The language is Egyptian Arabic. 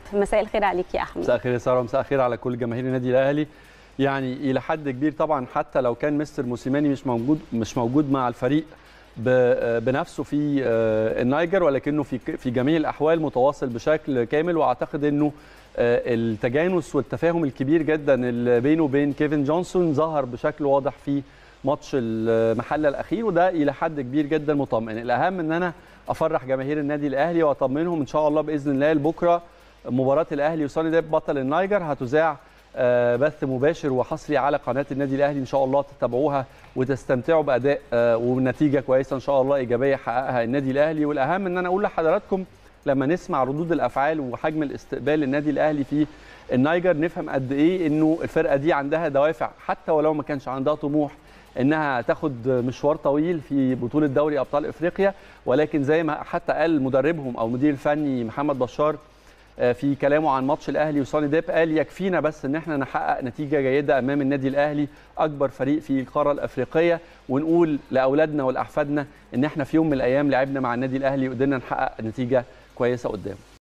مساء الخير عليك يا احمد مساء الخير يا ساره مساء الخير على كل جماهير النادي الاهلي يعني الى حد كبير طبعا حتى لو كان مستر موسيماني مش موجود مش موجود مع الفريق بنفسه في النيجر ولكنه في في جميع الاحوال متواصل بشكل كامل واعتقد انه التجانس والتفاهم الكبير جدا اللي بينه وبين كيفن جونسون ظهر بشكل واضح في ماتش المحله الاخير وده الى حد كبير جدا مطمئن الاهم ان انا افرح جماهير النادي الاهلي واطمنهم ان شاء الله باذن الله بكره مباراه الاهلي وصاني ديب بطل النيجر هتذاع بث مباشر وحصري على قناه النادي الاهلي ان شاء الله تتابعوها وتستمتعوا باداء ونتيجه كويسه ان شاء الله ايجابيه حققها النادي الاهلي والاهم ان انا اقول لحضراتكم لما نسمع ردود الافعال وحجم الاستقبال للنادي الاهلي في النيجر نفهم قد ايه انه الفرقه دي عندها دوافع حتى ولو ما كانش عندها طموح انها تاخد مشوار طويل في بطوله دوري ابطال افريقيا ولكن زي ما حتى قال مدربهم او المدير الفني محمد بشار في كلامه عن ماتش الاهلي وصاني ديب قال يكفينا بس ان احنا نحقق نتيجه جيده امام النادي الاهلي اكبر فريق في القاره الافريقيه ونقول لاولادنا ولاحفادنا ان احنا في يوم من الايام لعبنا مع النادي الاهلي وقدرنا نحقق نتيجه كويسه قدامه